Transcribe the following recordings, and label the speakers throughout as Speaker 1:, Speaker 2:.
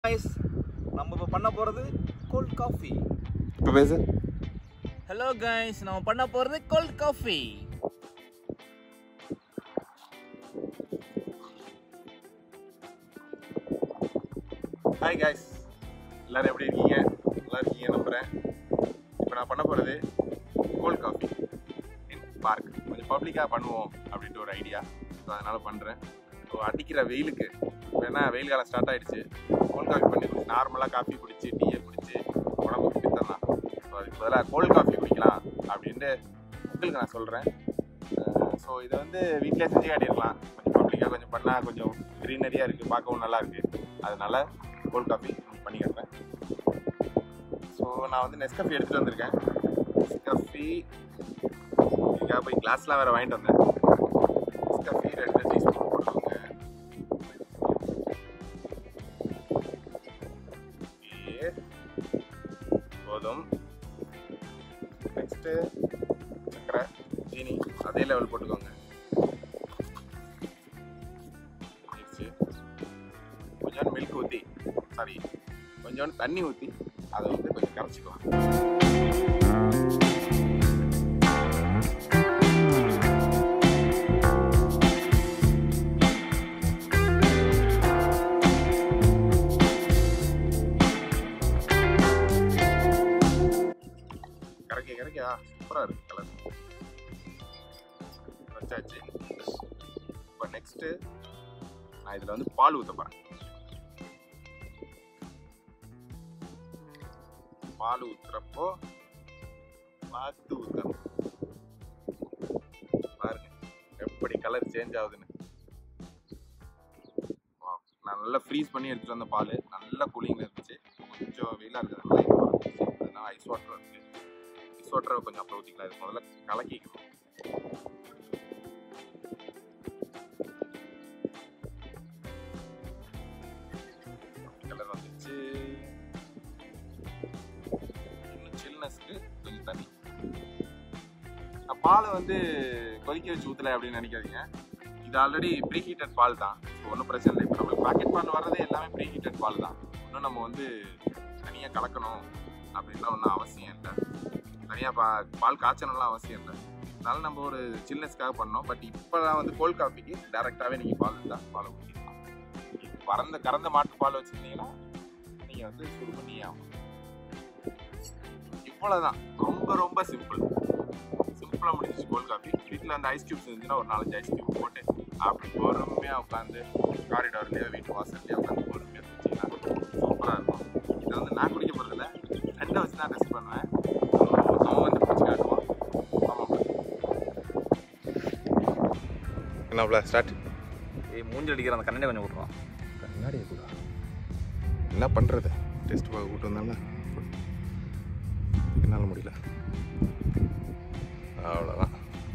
Speaker 1: guys நம்ம இப்போ பண்ண போகிறது கோல்ட் காஃபி
Speaker 2: இப்போ பேசு
Speaker 1: ஹலோ கைஸ் நம்ம பண்ண போகிறது கோல்ட் காஃபி
Speaker 2: ஹாய் காய்ஸ் எல்லாரும் எப்படி இருக்கீங்க நல்லா இருக்கீங்க நம்புகிறேன் இப்போ நான் பண்ண போகிறது கோல்ட் காஃபி இன் பார்க் கொஞ்சம் பப்ளிக்காக பண்ணுவோம் அப்படின்ட்டு ஒரு ஐடியா ஸோ அதனால் பண்ணுறேன் ஸோ அடிக்கிற வெயிலுக்கு இப்போ என்ன வெயில் காலம் ஸ்டார்ட் ஆயிடுச்சு கோல்ட் காஃபி பண்ணி குடிச்சு நார்மலாக காஃபி குடிச்சு டீயை குடிச்சு உடம்புக்கு பித்தம் தான் ஸோ அதுக்கு பதிலாக கோல்ட் காஃபி குடிக்கலாம் அப்படின்ட்டு உங்களுக்கு நான் சொல்கிறேன் ஸோ இதை வந்து வீட்டிலே செஞ்சு காட்டிடலாம் கொஞ்சம் பப்ளிக்காக கொஞ்சம் பண்ணால் கொஞ்சம் க்ரீனரியாக இருக்குது பார்க்கவும் நல்லா இருக்குது அதனால கோல்ட் காஃபி பண்ணி காட்டுறேன் ஸோ நான் வந்து நெஸ்கஃபி எடுத்துகிட்டு வந்திருக்கேன் நெஸ்கஃபி இதுக்காக போய் கிளாஸ்லாம் வேறு வாங்கிட்டு வந்தேன் நெஸ்கஃபி ரெண்டு டீஸ்பூன் போட்டுக்கோங்க Okay. போதும் நெக்ஸ்ட்டு சக்கரை சீனி அதே லெவல் போட்டுக்கோங்க ஆயிடுச்சு. கொஞ்சோண்டு மில்க் ஊற்றி சாரி கொஞ்சோண்டு தண்ணி ஊற்றி அதை வந்து கொஞ்சம் கரைச்சிக்கலாம் கரைக்க கரைக்க சூப்பராக இருக்கு கலர் வச்சாச்சு இப்போ நெக்ஸ்ட்டு நான் இதில் வந்து பால் ஊற்ற போகிறேன் பால் ஊற்றுறப்போ பார்த்து ஊற்றணும் பாருங்க எப்படி கலர் சேஞ்ச் ஆகுதுன்னு Wow. நான் நல்லா ஃப்ரீஸ் பண்ணி எடுத்துகிட்டு வந்த பால் நல்லா கூலிங்கில் இருந்துச்சு கொஞ்சம் வெயிலாக இருக்கிறதுனால இப்போ இருந்துச்சு அதனால ஐஸ் வாட்டர் இருக்குது ஐஸ் வாட்டரை கொஞ்சம் அப்புறம் ஊற்றிக்கலாம் இது முதல்ல கலக்கிக்கணும் கலர் வந்துச்சு இன்னும் சில்னஸ்க்கு கொஞ்சம் தண்ணி நான் பாலை வந்து கொதிக்க வச்சு ஊற்றலை அப்படின்னு நினைக்காதீங்க இது ஆல்ரெடி ப்ரீ ஹீட்டட் பால் தான் ஸோ ஒன்றும் பிரச்சனை இல்லை இப்போ நம்மளுக்கு பாக்கெட் பால் வர்றதே எல்லாமே ப்ரீ ஹீட்டட் பால் தான் இன்னும் நம்ம வந்து தனியாக கலக்கணும் அப்படின்லாம் ஒன்றும் அவசியம் இல்லை தனியாக பா பால் காய்ச்சணும்லாம் அவசியம் இல்லை அதனால நம்ம ஒரு சில்னஸ்க்காக பண்ணோம் பட் இப்போலாம் வந்து கோல்ட் காஃபிக்கு டேரெக்டாகவே நீங்கள் பால் இருந்தால் பாலை ஊற்றிக்கலாம் பறந்த கறந்த மாட்டு பால் வச்சுருந்தீங்கன்னா நீங்கள் வந்து சுடு பண்ணியே ஆகணும் இவ்வளோதான் ரொம்ப ரொம்ப சிம்பிள் சிம்பிளாக முடிஞ்சிச்சு கோல்ட் காஃபி வீட்டில் அந்த ஐஸ் கியூப்ஸ் இருந்துச்சுன்னா ஒரு நாலஞ்சு ஐஸ் கியூப் போட்டு அப்படி பொறுமையாக உட்காந்து காரிடார்லேயோ வீட்டு வாசல்லையோ உட்காந்து பொறுமையாக குடிச்சிங்கன்னா சூப்பராக இருக்கும் இதை வந்து நான் குடிக்க போகிறதில்ல ஃப்ரெண்டை வச்சு தான் டெஸ்ட் பண்ணுவேன் அவன் வந்து குடிச்சு காட்டுவான் ஆமாம் என்ன ஸ்டார்ட்
Speaker 1: ஏய் மூஞ்சி அடிக்கிற அந்த கண்ணாடி கொஞ்சம் விட்ருவான்
Speaker 2: கண்ணாடியை கூட என்ன பண்ணுறது டெஸ்ட் பார்க்க கூட்டு வந்தால என்னால் முடியல அவ்வளோதான்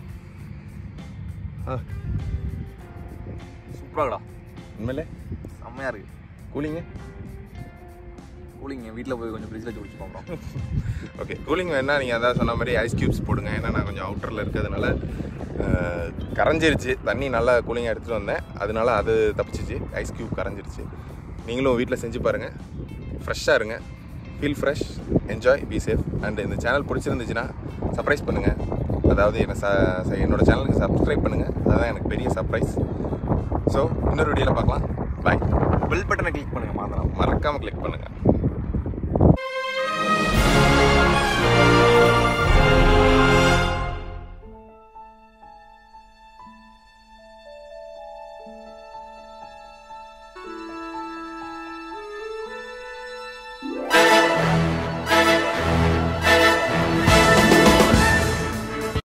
Speaker 2: ஆ
Speaker 1: சூப்பராகடா
Speaker 2: உண்மையிலே
Speaker 1: செம்மையாக இருக்கு
Speaker 2: கூலிங்கு
Speaker 1: கூலிங் வீட்டில் போய் கொஞ்சம் ஃப்ரிட்ஜில் வச்சு குடிச்சு பார்க்குறோம்
Speaker 2: ஓகே கூலிங் வேணால் நீங்கள் அதான் சொன்ன மாதிரி ஐஸ் க்யூப்ஸ் போடுங்க ஏன்னா நான் கொஞ்சம் அவுட்டரில் இருக்கிறதுனால அஹ், கரைஞ்சிருச்சு தண்ணி நல்லா கூலிங்காக எடுத்துகிட்டு வந்தேன் அதனால அது தப்பிச்சிச்சு ஐஸ் க்யூப் கரைஞ்சிருச்சு நீங்களும் வீட்டில் செஞ்சு பாருங்கள் ஃப்ரெஷ்ஷாக இருங்க feel fresh enjoy be safe and இந்த சேனல் பிடிச்சிருந்துச்சுன்னா சர்ப்ரைஸ் பண்ணுங்கள் அதாவது என்ன ச ச- என்னோட சேனலுக்கு சப்ஸ்கிரைப் பண்ணுங்கள் அதுதான் எனக்கு பெரிய சர்ப்ரைஸ் ஸோ இன்னொரு வீடியோவில் பார்க்கலாம் பாய்
Speaker 1: பெல் பட்டனை கிளிக் பண்ணுங்க மாத்திரம்
Speaker 2: மறக்காமல் கிளிக் பண்ணுங்கள்